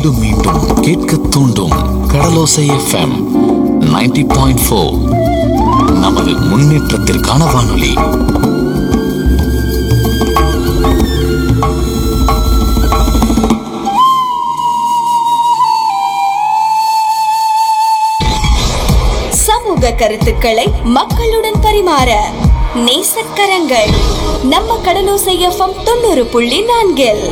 மீண்டும் மீண்டும் கேட்க தூண்டும் கடலோசை எஃப்எம் 90.4 பாயிண்ட் ஃபோர் நமது முன்னேற்றத்திற்கான வானொலி சமூக கருத்துக்களை மக்களுடன் பரிமாற நேசக்கரங்கள் நம்ம கடலோசை எஃப்எம் தொண்ணூறு புள்ளி நான்கில்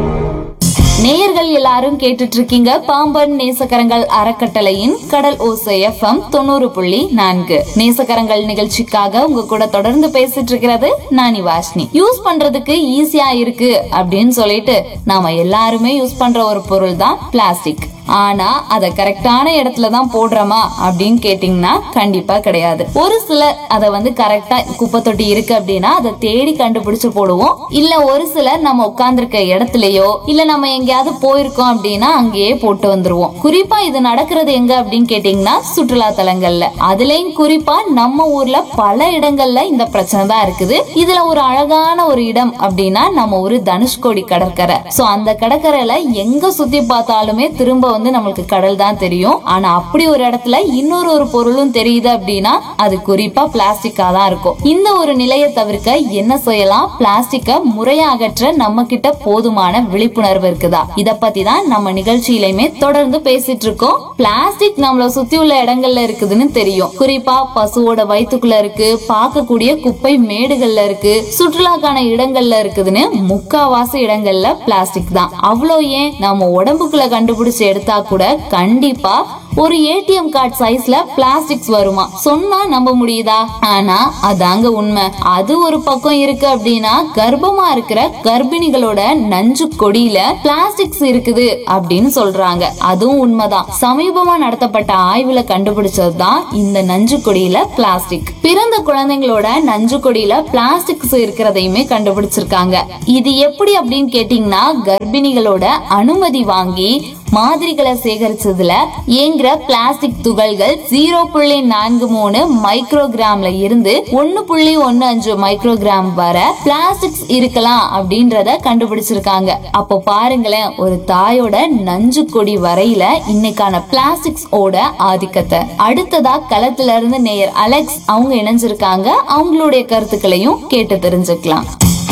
நேயர்கள் எல்லாரும் கேட்டுட்டு இருக்கீங்க பாம்பன் நேசக்கரங்கள் அறக்கட்டளையின் கடல் ஓசை எஃப்எம் தொண்ணூறு புள்ளி நான்கு நேசக்கரங்கள் நிகழ்ச்சிக்காக உங்க கூட தொடர்ந்து பேசிட்டு இருக்கிறது நானி வாஷ்னி யூஸ் பண்றதுக்கு ஈஸியா இருக்கு அப்படின்னு சொல்லிட்டு நாம எல்லாருமே யூஸ் பண்ற ஒரு பொருள் தான் பிளாஸ்டிக் ஆனா அத கரெக்டான இடத்துல தான் போடுறோமா அப்படின்னு கேட்டீங்கன்னா கண்டிப்பா கிடையாது ஒரு சிலர் அத வந்து கரெக்டா குப்பை தொட்டி இருக்கு அப்படின்னா அதை தேடி கண்டுபிடிச்சு போடுவோம் இல்ல ஒரு சிலர் நம்ம உட்கார்ந்திருக்க இடத்துலயோ இல்ல நம்ம எங்கேயாவது போயிருக்கோம் அப்படின்னா அங்கேயே போட்டு வந்துருவோம் குறிப்பா இது நடக்கிறது எங்க அப்படின்னு கேட்டீங்கன்னா சுற்றுலா தலங்கள்ல அதுலயும் குறிப்பா நம்ம ஊர்ல பல இடங்கள்ல இந்த பிரச்சனை தான் இருக்குது இதுல ஒரு அழகான ஒரு இடம் அப்படின்னா நம்ம ஊரு தனுஷ்கோடி கடற்கரை சோ அந்த கடற்கரையில எங்க சுத்தி பார்த்தாலுமே திரும்ப வந்து நம்மளுக்கு கடல் தான் தெரியும் ஆனா அப்படி ஒரு இடத்துல இன்னொரு ஒரு பொருளும் தெரியுது அப்படின்னா அது குறிப்பா பிளாஸ்டிக்கா தான் இருக்கும் இந்த ஒரு நிலையை தவிர்க்க என்ன செய்யலாம் பிளாஸ்டிக்க முறையா அகற்ற நம்ம கிட்ட போதுமான விழிப்புணர்வு இருக்குதா இத பத்தி தான் நம்ம நிகழ்ச்சியிலுமே தொடர்ந்து பேசிட்டு இருக்கோம் பிளாஸ்டிக் நம்மள சுத்தி உள்ள இடங்கள்ல இருக்குதுன்னு தெரியும் குறிப்பா பசுவோட வயித்துக்குள்ள இருக்கு பார்க்கக்கூடிய குப்பை மேடுகள்ல இருக்கு சுற்றுலாக்கான இடங்கள்ல இருக்குதுன்னு முக்காவாசி இடங்கள்ல பிளாஸ்டிக் தான் அவ்வளோ ஏன் நம்ம உடம்புக்குள்ள கண்டுபிடிச்சு எடுத்தா கூட கண்டிப்பா ஒரு ஏடிஎம் கார்டு சைஸ்ல பிளாஸ்டிக்ஸ் வருமா சொன்னா நம்ப முடியுதா ஆனா அதாங்க உண்மை அது ஒரு பக்கம் இருக்கு அப்படின்னா கர்ப்பமா இருக்கிற கர்ப்பிணிகளோட நஞ்சு கொடியில பிளாஸ்டிக்ஸ் இருக்குது அப்படின்னு சொல்றாங்க அதுவும் உண்மைதான் சமீபமா நடத்தப்பட்ட ஆய்வுல கண்டுபிடிச்சதுதான் இந்த நஞ்சு கொடியில பிளாஸ்டிக் பிறந்த குழந்தைங்களோட நஞ்சு கொடியில பிளாஸ்டிக்ஸ் இருக்கிறதையுமே கண்டுபிடிச்சிருக்காங்க இது எப்படி அப்படின்னு கேட்டீங்கன்னா கர்ப்பிணிகளோட அனுமதி வாங்கி மாதிரிகளை சேகரிச்சதுல இயங்குற பிளாஸ்டிக் துகள்கள் ஜீரோ புள்ளி நான்கு மூணு மைக்ரோகிராம்ல இருந்து ஒன்னு புள்ளி ஒன்னு அஞ்சு மைக்ரோகிராம் வர பிளாஸ்டிக்ஸ் இருக்கலாம் அப்படின்றத கண்டுபிடிச்சிருக்காங்க அப்போ பாருங்களேன் ஒரு தாயோட நஞ்சு கொடி வரையில இன்னைக்கான பிளாஸ்டிக்ஸ் ஓட ஆதிக்கத்தை அடுத்ததா களத்துல இருந்து நேயர் அலெக்ஸ் அவங்க இணைஞ்சிருக்காங்க அவங்களுடைய கருத்துக்களையும் கேட்டு தெரிஞ்சுக்கலாம்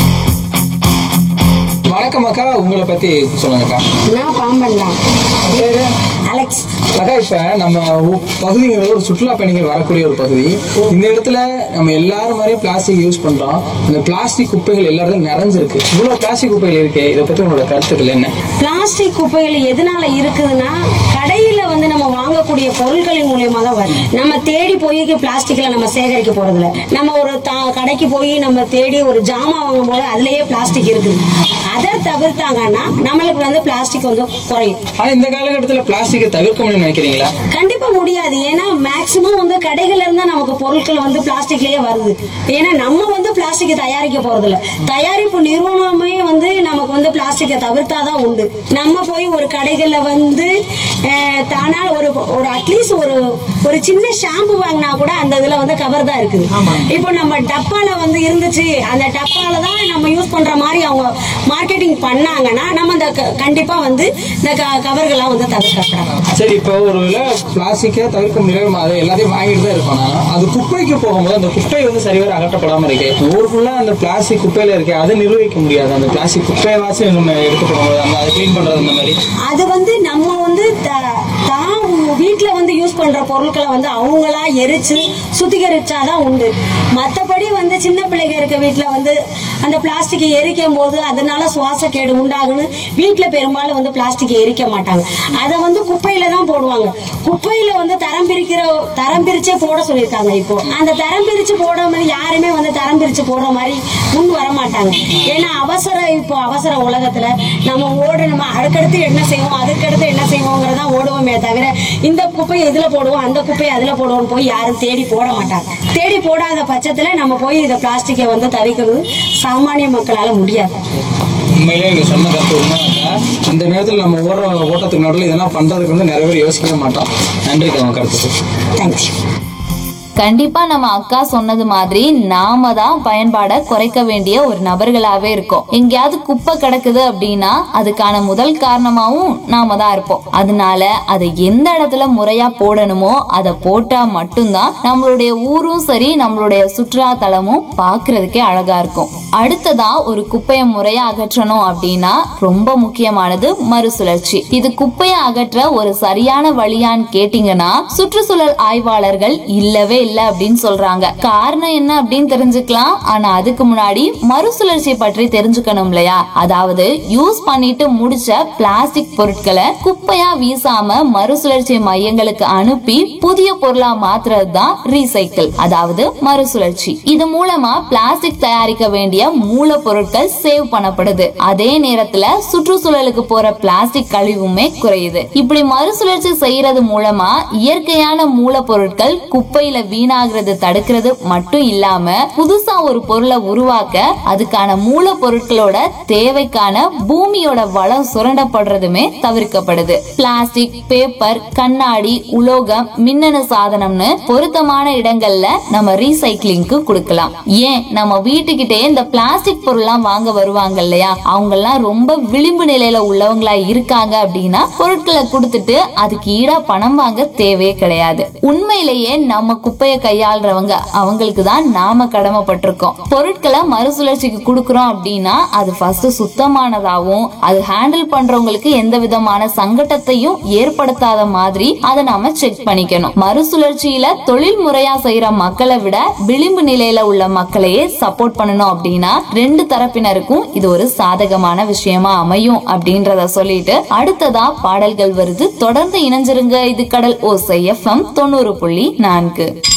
வணக்கம் அக்கா உங்களை பத்தி சொல்லுங்கக்கா நான் பாம்பன் தான் பேரு அலெக்ஸ் அக்கா இப்ப நம்ம ஊ- பகுதிங்கிறது ஒரு சுற்றுலா பயணிகள் வரக்கூடிய ஒரு பகுதி இந்த இடத்துல நம்ம எல்லாரும் மாதிரியும் பிளாஸ்டிக் யூஸ் பண்றோம் இந்த பிளாஸ்டிக் குப்பைகள் எல்லாரும் நிறைஞ்சிருக்கு இவ்வளவு பிளாஸ்டிக் குப்பைகள் இருக்கு இதை பத்தி உங்களோட கருத்துக்கள் என்ன பிளாஸ்டிக் குப்பைகள் எதனால இருக்குதுன்னா கடையில வந்து நம்ம வாங்கக்கூடிய பொருட்களின் மூலியமா தான் வருது நம்ம தேடி போய் பிளாஸ்டிக்ல நம்ம சேகரிக்க போறது இல்ல நம்ம ஒரு தா- கடைக்கு போய் நம்ம தேடி ஒரு ஜாமான் வாங்கும் போது அதுலயே பிளாஸ்டிக் இருக்குது அதை தவிர்த்தாங்கன்னா நம்மளுக்கு வந்து பிளாஸ்டிக் வந்து குறையும் ஆனா இந்த காலகட்டத்துல பிளாஸ்டிக்கை தவிர்க்க முடியும்னு நினைக்கிறீங்களா கண்டிப்பா முடியாது ஏன்னா மேக்சிமம் வந்து கடைகள்ல இருந்தா நமக்கு பொருட்கள் வந்து பிளாஸ்டிக்லயே வருது ஏன்னா நம்ம வந்து பிளாஸ்டிக் தயாரிக்க போறது இல்ல தயாரிப்பு நிறுவனமே வந்து நமக்கு வந்து பிளாஸ்டிக்கை தவிர்த்தாதான் உண்டு நம்ம போய் ஒரு கடைகள்ல வந்து அஹ், தானா ஒரு ஒரு அட்லீஸ்ட் ஒரு ஒரு சின்ன ஷாம்பு வாங்கினா கூட அந்த இதுல வந்து கவர் தான் இருக்குது இப்போ நம்ம டப்பால வந்து இருந்துச்சு அந்த டப்பால தான் நம்ம யூஸ் பண்ற மாதிரி அவங்க மார்க்கெட்டிங் பண்ணாங்கன்னா நம்ம அந்த க- கண்டிப்பா வந்து இந்த கவர்கள்லாம் வந்து தவிர்க்கப்படலாம் சரி இப்போ ஒரு பிளாஸ்டிக்கை தவிர்க்க முடியல அதை எல்லாத்தையும் வாங்கிட்டு தான் இருக்கோம் ஆனா, அது குப்பைக்கு போகும்போது அந்த குப்பை வந்து சரிவர அகற்றப்படாம இருக்கு ஊர் ஃபுல்லா அந்த பிளாஸ்டிக் குப்பையில இருக்கு அதை நிர்வகிக்க முடியாது அந்த பிளாஸ்டிக் குப்பையை வாசி நம்ம எடுத்து போகும்போது அந்த அதை க்ளீன் பண்றது அந்த மாதிரி அது வந்து நம்ம வந்து த- தான் வீட்ல வந்து யூஸ் பண்ற பொருட்களை வந்து அவங்களா எரிச்சு சுத்திகரிச்சாதான் உண்டு மத்தபடி வந்து சின்ன பிள்ளைங்க இருக்க வீட்ல வந்து அந்த பிளாஸ்டிக்கை எரிக்கும் போது அதனால சுவாச கேடு உண்டாகுன்னு வீட்ல பெரும்பாலும் வந்து பிளாஸ்டிக்கை எரிக்க மாட்டாங்க அதை வந்து குப்பையில தான் போடுவாங்க குப்பையில வந்து தரம் பிரிக்கிற தரம் பிரிச்சே போட சொல்லியிருக்காங்க இப்போ அந்த தரம் பிரிச்சு போட மாதிரி யாருமே வந்து தரம் பிரிச்சு போடுற மாதிரி முன் வர மாட்டாங்க ஏன்னா அவசர இப்போ அவசர உலகத்துல நம்ம ஓட நம்ம அடுக்கடுத்து என்ன செய்வோம் அதுக்கடுத்து என்ன செய்வோங்கிறதா ஓடுவோமே தவிர இந்த குப்பையை இதுல போடுவோம் அந்த குப்பையை அதுல போடுவோம் போய் யாரும் தேடி போட மாட்டாங்க தேடி போடாத பட்சத்துல நம்ம போய் இந்த பிளாஸ்டிக்கை வந்து தவிர்க்கிறது சாமானிய மக்களால முடியாது உண்மையிலே நீங்க சொன்ன கருத்து உண்மைதாங்க இந்த நேரத்தில் நம்ம ஓடுற ஓட்டத்துக்கு நடுவில் இதெல்லாம் பண்றதுக்கு வந்து நிறைய பேர் யோசிக்கவே மாட்டோம் நன்றி உங்க கருத்துக்கு தேங்க்யூ கண்டிப்பா நம்ம அக்கா சொன்னது மாதிரி நாம தான் பயன்பாட குறைக்க வேண்டிய ஒரு நபர்களாவே இருக்கோம் எங்கேயாவது குப்பை கிடக்குது அப்படின்னா அதுக்கான முதல் காரணமாவும் நாம தான் இருப்போம் அதனால அதை எந்த இடத்துல முறையா போடணுமோ அதை போட்டா மட்டும்தான் நம்மளுடைய ஊரும் சரி நம்மளுடைய சுற்றுலா தலமும் பார்க்கிறதுக்கே அழகா இருக்கும் அடுத்ததா ஒரு குப்பையை முறையா அகற்றணும் அப்படின்னா ரொம்ப முக்கியமானது மறுசுழற்சி இது குப்பையை அகற்ற ஒரு சரியான வழியான்னு கேட்டீங்கன்னா சுற்றுச்சூழல் ஆய்வாளர்கள் இல்லவே இல்ல அப்படின்னு சொல்றாங்க காரணம் என்ன அப்படின்னு தெரிஞ்சுக்கலாம் ஆனா அதுக்கு முன்னாடி மறுசுழற்சி பற்றி தெரிஞ்சுக்கணும் இல்லையா அதாவது யூஸ் பண்ணிட்டு முடிச்ச பிளாஸ்டிக் பொருட்களை குப்பையா வீசாம மறுசுழற்சி மையங்களுக்கு அனுப்பி புதிய பொருளா மாத்துறது தான் ரீசைக்கிள் அதாவது மறுசுழற்சி இது மூலமா பிளாஸ்டிக் தயாரிக்க வேண்டிய மூலப்பொருட்கள் சேவ் பண்ணப்படுது அதே நேரத்துல சுற்றுச்சூழலுக்கு போற பிளாஸ்டிக் கழிவுமே குறையுது இப்படி மறுசுழற்சி செய்யறது மூலமா இயற்கையான மூலப்பொருட்கள் குப்பையில வீணாகிறது தடுக்கிறது மட்டும் இல்லாம புதுசா ஒரு பொருளை உருவாக்க அதுக்கான மூலப்பொருட்களோட தேவைக்கான பூமியோட வளம் சுரண்டப்படுறதுமே தவிர்க்கப்படுது பிளாஸ்டிக் பேப்பர் கண்ணாடி உலோகம் மின்னணு சாதனம்னு பொருத்தமான இடங்கள்ல நம்ம ரீசைக்ளிங்க்கு கொடுக்கலாம் ஏன் நம்ம வீட்டுக்கிட்டே இந்த பிளாஸ்டிக் பொருள்லாம் வாங்க வருவாங்க இல்லையா அவங்க எல்லாம் ரொம்ப விளிம்பு நிலையில உள்ளவங்களா இருக்காங்க அப்படின்னா பொருட்களை கொடுத்துட்டு அதுக்கு ஈடா பணம் வாங்க தேவையே கிடையாது உண்மையிலேயே நம்ம குப்பையை கையாளுறவங்க அவங்களுக்கு தான் நாம கடமைப்பட்டிருக்கோம் பொருட்களை மறுசுழற்சிக்கு கொடுக்கறோம் அப்படின்னா அது ஃபர்ஸ்ட் சுத்தமானதாவும் அது ஹேண்டில் பண்றவங்களுக்கு எந்த விதமான சங்கடத்தையும் ஏற்படுத்தாத மாதிரி அதை நாம செக் பண்ணிக்கணும் மறுசுழற்சியில தொழில் முறையா செய்யற மக்களை விட விளிம்பு நிலையில உள்ள மக்களையே சப்போர்ட் பண்ணணும் அப்படின்னா ரெண்டு தரப்பினருக்கும் இது ஒரு சாதகமான விஷயமா அமையும் அப்படின்றத சொல்லிட்டு அடுத்ததா பாடல்கள் வருது தொடர்ந்து இணைஞ்சிருங்க இது கடல் ஓசை எஃப்எம் தொண்ணூறு புள்ளி நான்கு